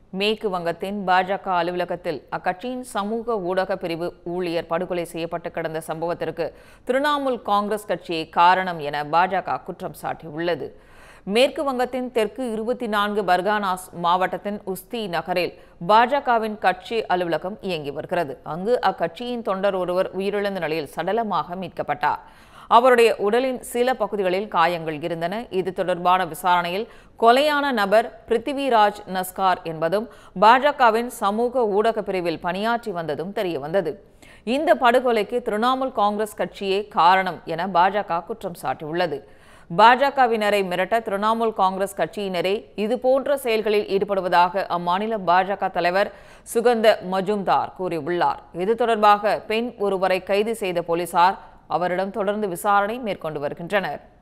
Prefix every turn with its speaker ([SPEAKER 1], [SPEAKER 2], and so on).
[SPEAKER 1] மேற்கு வங்கத்தின் பாஜக அலுவலகத்தில் அக்கட்சியின் சமூக ஊடக பிரிவு ஊழியர் படுகொலை செய்யப்பட்டு கிடந்த சம்பவத்திற்கு திரிணாமுல் காங்கிரஸ் கட்சியே காரணம் என பாஜக குற்றம் சாட்டியுள்ளது மேற்கு வங்கத்தின் தெற்கு இருபத்தி நான்கு பர்கானாஸ் மாவட்டத்தின் உஸ்தி நகரில் பாஜகவின் கட்சி அலுவலகம் இயங்கி வருகிறது அங்கு அக்கட்சியின் தொண்டர் ஒருவர் உயிரிழந்த நிலையில் சடலமாக மீட்கப்பட்டார் அவருடைய உடலின் சில பகுதிகளில் காயங்கள் இருந்தன இது தொடர்பான விசாரணையில் கொலையான நபர் பிருத்திவிராஜ் நஸ்கார் என்பதும் பாஜகவின் சமூக ஊடக பிரிவில் பணியாற்றி வந்ததும் தெரியவந்தது இந்த படுகொலைக்கு திரிணாமுல் காங்கிரஸ் கட்சியே காரணம் என பாஜக குற்றம் சாட்டியுள்ளது பாஜகவினரை மிரட்ட திரிணாமுல் காங்கிரஸ் கட்சியினரே இதுபோன்ற செயல்களில் ஈடுபடுவதாக அம்மாநில பாஜக தலைவர் சுகந்த மஜும்தார் கூறியுள்ளார் இது தொடர்பாக பெண் ஒருவரை கைது செய்த போலீசார் அவரிடம் தொடர்ந்து விசாரணை மேற்கொண்டு வருகின்றனர்